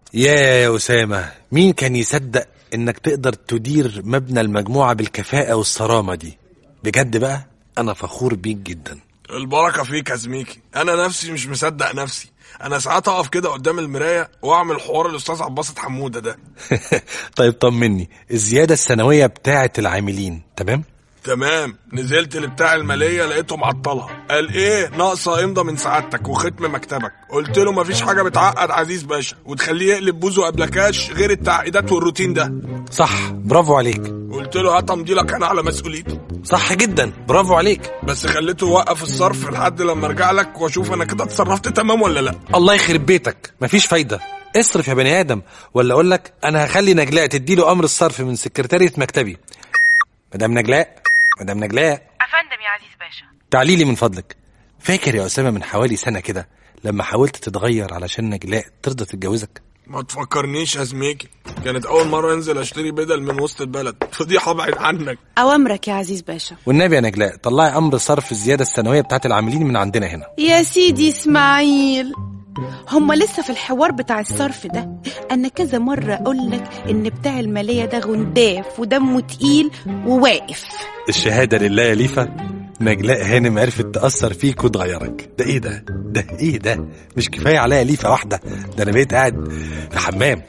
يا يا أسامة مين كان يصدق إنك تقدر تدير مبنى المجموعة بالكفاءة والصرامة دي بجد بقى أنا فخور بيك جدا البركه فيك يا زميكي انا نفسي مش مصدق نفسي انا ساعات اقف كده قدام المرايه واعمل حوار الاستاذ عباسط حموده ده طيب طمني الزيادة السنوية بتاعة العاملين تمام؟ تمام نزلت لبتاع الماليه لقيته معطلها قال ايه ناقصه امضى من سعادتك وختم مكتبك قلت له مفيش حاجه بتعقد عزيز باشا وتخليه يقلب بوزه قبل كاش غير التعقيدات والروتين ده صح برافو عليك قلت له هات امضي لك انا على مسؤوليتي صح جدا برافو عليك بس خليته يوقف الصرف لحد لما ارجع لك واشوف انا كده اتصرفت تمام ولا لا الله يخرب بيتك مفيش فايدة اصرف يا بني آدم ولا أقول لك أنا هخلي نجلاء تديله أمر الصرف من سكرتارية مكتبي مدام نجلاء مدام نجلاء أفندم يا عزيز باشا تعالي لي من فضلك فاكر يا أسامة من حوالي سنة كده لما حاولت تتغير علشان نجلاء ترضى تتجوزك ما تفكرنيش يا زميكي كانت اول مره انزل اشتري بدل من وسط البلد فضيحه بعيد عنك أوامرك يا عزيز باشا والنبي يا نجلاء طلعي أمر صرف الزيادة السنوية بتاعت العاملين من عندنا هنا يا سيدي إسماعيل هما لسه في الحوار بتاع الصرف ده أنا كذا مرة أقول لك إن بتاع المالية ده غنداف ودمه تقيل وواقف الشهادة لله يا ليفا نجلاء هانم عرفت تأثر فيك وتغيرك ده ايه ده ده ايه ده مش كفاية عليا ليفا واحدة ده انا بقيت قاعد في حمام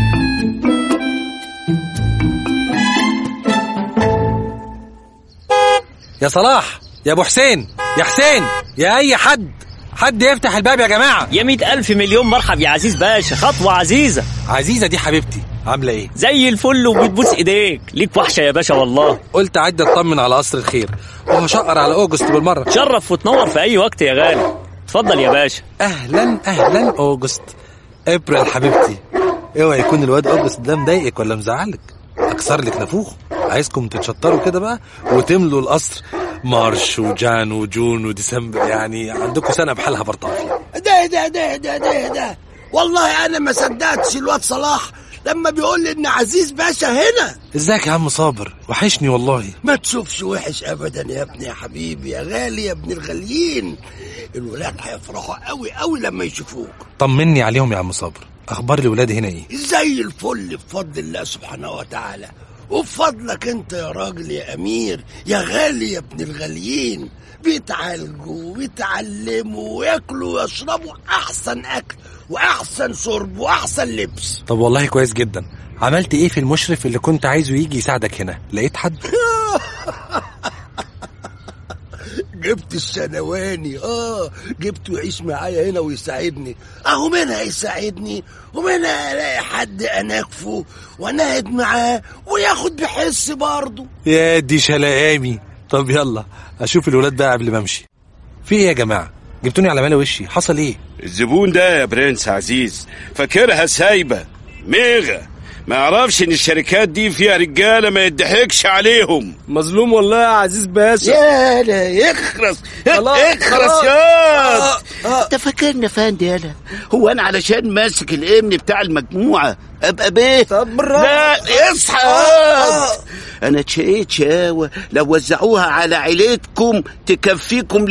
يا صلاح يا ابو حسين يا حسين يا اي حد حد يفتح الباب يا جماعة يا مئة ألف مليون مرحب يا عزيز باشا خطوة عزيزة عزيزة دي حبيبتي عاملة ايه زي الفل وبتبوس ايديك ليك وحشة يا باشا والله قلت عدى اطمن على قصر الخير وهشقر على اوجست بالمرة شرف وتنور في أي وقت يا غالي اتفضل يا باشا اهلا اهلا اوجست ابريل حبيبتي اوعى يكون الواد اوجست ده مضايقك ولا مزعلك اكسر لك نافوخ عايزكم تتشطروا كده بقى وتملوا القصر مارش وجان وجون وديسمبر يعني عندكم سنه بحالها برطافيه ده ده ده ده ده ده والله انا ما صدقتش الواد صلاح لما بيقول لي ان عزيز باشا هنا ازيك يا عم صابر وحشني والله ما تشوفش وحش ابدا يا ابني يا حبيبي يا غالي يا ابن الغاليين الولاد هيفرحوا قوي قوي لما يشوفوك طمني عليهم يا عم صابر اخبار الولاد هنا ايه زي الفل بفضل الله سبحانه وتعالى وبفضلك انت يا راجل يا امير يا غالي يا ابن الغاليين بيتعالجوا ويتعلموا وياكلوا ويشربوا احسن اكل واحسن شرب واحسن لبس طب والله كويس جدا عملت ايه في المشرف اللي كنت عايزه يجي يساعدك هنا لقيت حد جبت الشنواني اه جبته يعيش معايا هنا ويساعدني اهو منها يساعدني ومنها الاقي حد اناكفه وانهد معاه وياخد بحس برضه يا دي شلقامي طب يلا اشوف الولاد بقى قبل ما امشي في ايه يا جماعه جبتوني على مال وشي حصل ايه الزبون ده يا برنس عزيز فاكرها سايبة ميغة ما يعرفش ان الشركات دي فيها رجالة ما يضحكش عليهم مظلوم والله يا عزيز باشا يا لا يخرس خلاص، اخرس خلاص. ياض انت فاكرني فندي انا هو انا علشان ماسك الامن بتاع المجموعه ابقى بيه طب بالراحة. لا اصحى ياض. انا اتشقيت شقاوه لو وزعوها على عيلتكم تكفيكم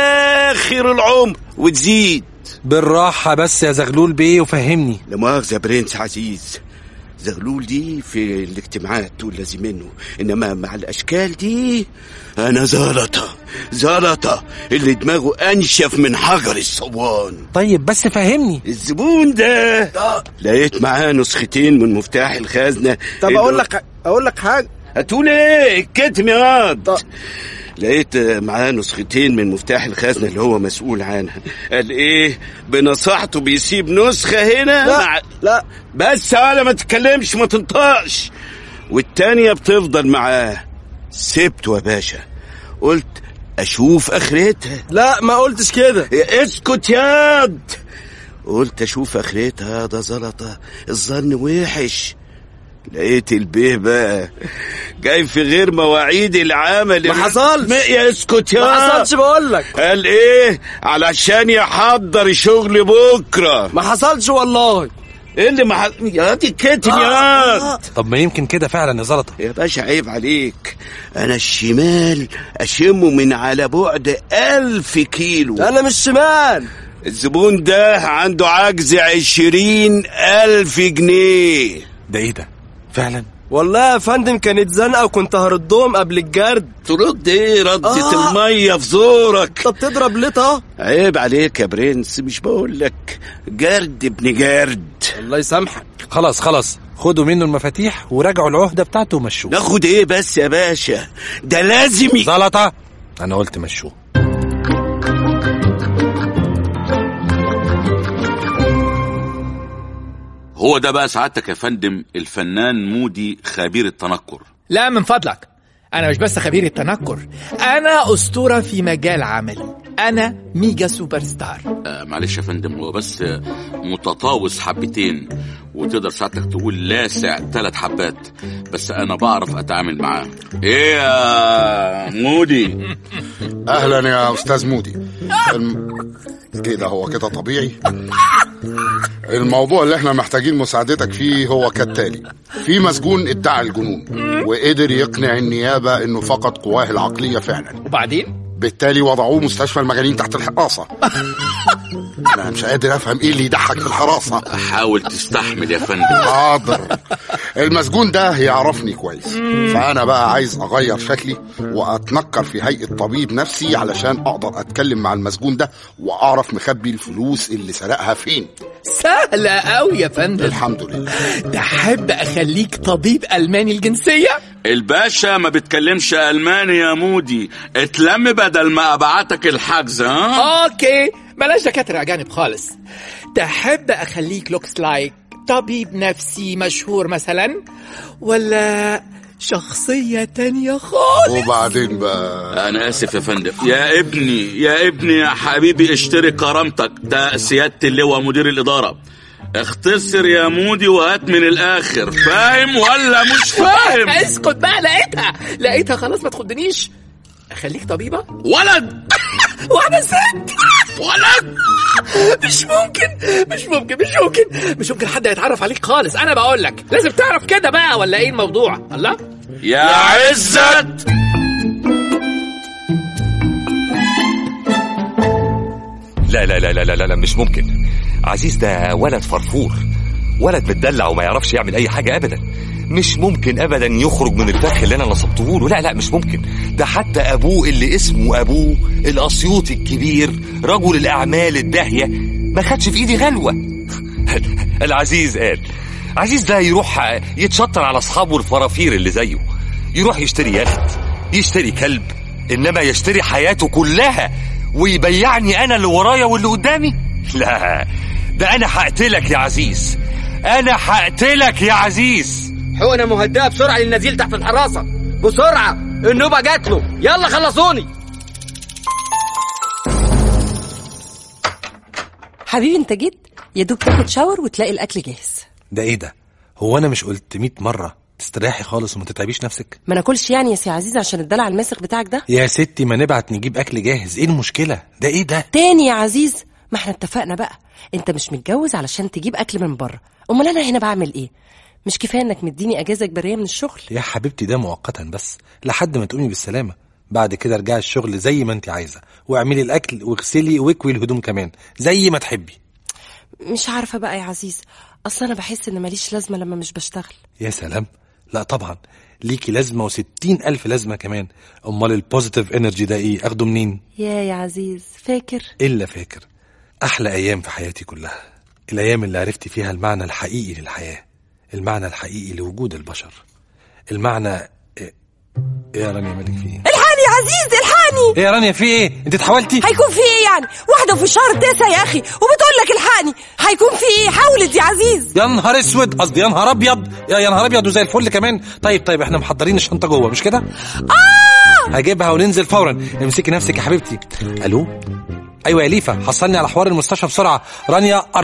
لاخر العمر وتزيد بالراحه بس يا زغلول بيه وفهمني لا مؤاخذة يا برنس عزيز زغلول دي في الاجتماعات تقول لازم منه انما مع الاشكال دي انا زلطة زلطة اللي دماغه انشف من حجر الصوان طيب بس فهمني الزبون ده لقيت معاه نسختين من مفتاح الخزنة طب اللي- اقول لك اقول لك حاجه هتقول ايه الكتم يا واد طب. لقيت معاه نسختين من مفتاح الخزنة اللي هو مسؤول عنها قال ايه بنصيحته بيسيب نسخة هنا لا مع... لا بس ولا ما تتكلمش ما تنطقش والتانية بتفضل معاه سبته يا باشا قلت اشوف اخرتها لا ما قلتش كده اسكت ياض قلت اشوف اخرتها ده زلطة الظن وحش لقيت البيه بقى جاي في غير مواعيد العمل ما حصلش. ما- يا اسكت يا ما حصلش بقول لك قال ايه علشان يحضر شغل بكره ما حصلش والله ايه اللي ما ح- يا دي الكتم يا طب ما يمكن كده فعلا يا زلطه يا باشا عيب عليك انا الشمال اشمه من على بعد الف كيلو انا مش شمال الزبون ده عنده عجز عشرين ألف جنيه ده ايه ده فعلا والله يا فندم كانت زنقه وكنت هردهم قبل الجرد ترد ايه ردة آه. المية في زورك طب تضرب ليه طه عيب عليك يا برنس مش بقول لك جرد ابن جرد الله يسامحك خلاص خلاص خدوا منه المفاتيح وراجعوا العهده بتاعته ومشوه ناخد ايه بس يا باشا ده لازم ي... زلطه انا قلت مشوه هو ده بقى سعادتك يا فندم الفنان مودي خبير التنكر لا من فضلك أنا مش بس خبير التنكر أنا أسطورة في مجال عملي أنا ميجا سوبر ستار آه معلش يا فندم هو بس آه، متطاوس حبتين وتقدر سعادتك تقول لاسع ثلاث حبات بس انا بعرف اتعامل معاه ايه يا مودي اهلا يا استاذ مودي الم... كده هو كده طبيعي الموضوع اللي احنا محتاجين مساعدتك فيه هو كالتالي في مسجون ادعى الجنون وقدر يقنع النيابة انه فقد قواه العقلية فعلا وبعدين بالتالي وضعوه مستشفى المجانين تحت الحراسة انا مش قادر افهم ايه اللي يضحك في الحراسة حاول تستحمل يا فندم حاضر المسجون ده يعرفني كويس فانا بقى عايز اغير شكلي واتنكر في هيئه طبيب نفسي علشان اقدر اتكلم مع المسجون ده واعرف مخبي الفلوس اللي سرقها فين سهلة أوي يا فندم الحمد لله تحب أخليك طبيب ألماني الجنسية الباشا ما بتكلمش الماني يا مودي اتلم بدل ما ابعتك الحجز ها أوكي بلاش دكاترة أجانب خالص تحب أخليك لوكس لايك طبيب نفسي مشهور مثلا ولا شخصية تانية خالص وبعدين بقى انا اسف يا فندم يا ابني يا ابني يا حبيبي اشتري كرامتك ده سيادة اللواء مدير الادارة اختصر يا مودي وهات من الاخر فاهم ولا مش فاهم اسكت بقى لقيتها لقيتها خلاص ما تخدنيش أخليك طبيبة ولد واحدة ست ولد مش ممكن مش ممكن مش ممكن مش ممكن حد يتعرف عليك خالص انا بقول لك لازم تعرف كده بقى ولا ايه الموضوع الله يا عزت لا لا لا لا لا لا مش ممكن عزيز ده ولد فرفور ولد متدلع وما يعرفش يعمل اي حاجه ابدا مش ممكن ابدا يخرج من الفخ اللي انا نصبته له لا لا مش ممكن ده حتى ابوه اللي اسمه ابوه الاسيوطي الكبير رجل الاعمال الداهيه ما خدش في ايدي غلوه العزيز قال عزيز ده يروح يتشطر على اصحابه الفرافير اللي زيه يروح يشتري يخت يشتري كلب انما يشتري حياته كلها ويبيعني انا اللي ورايا واللي قدامي لا ده انا هقتلك يا عزيز انا هقتلك يا عزيز حقنه مهدئه بسرعه للنزيل تحت الحراسه بسرعه النوبه جات له يلا خلصوني حبيبي انت جيت يا دوب تاخد شاور وتلاقي الاكل جاهز ده ايه ده هو انا مش قلت 100 مره تستريحي خالص وما تتعبيش نفسك ما ناكلش يعني يا سي عزيز عشان الدلع الماسخ بتاعك ده يا ستي ما نبعت نجيب اكل جاهز ايه المشكله ده ايه ده تاني يا عزيز ما احنا اتفقنا بقى انت مش متجوز علشان تجيب اكل من بره امال انا هنا بعمل ايه مش كفايه انك مديني اجازه اجباريه من الشغل يا حبيبتي ده مؤقتا بس لحد ما تقومي بالسلامه بعد كده ارجعي الشغل زي ما انت عايزه واعملي الاكل واغسلي واكوي الهدوم كمان زي ما تحبي مش عارفه بقى يا عزيز اصل انا بحس ان ماليش لازمه لما مش بشتغل يا سلام لا طبعا ليكي لازمه وستين الف لازمه كمان امال البوزيتيف انرجي ده ايه اخده منين يا يا عزيز فاكر الا فاكر احلى ايام في حياتي كلها الايام اللي عرفت فيها المعنى الحقيقي للحياه المعنى الحقيقي لوجود البشر المعنى ايه إيه يا رانيا مالك في ايه الحقني يا عزيز الحقني ايه يا رانيا في ايه انت اتحولتي هيكون في ايه يعني واحده في الشهر التاسع يا اخي وبتقول لك الحقني هيكون في ايه حاولت يا عزيز يا نهار اسود قصدي يا نهار ابيض يا يا نهار ابيض وزي الفل كمان طيب طيب احنا محضرين الشنطه جوه مش كده اه هجيبها وننزل فورا امسكي نفسك يا حبيبتي الو ايوه يا ليفا حصلني على حوار المستشفى بسرعه رانيا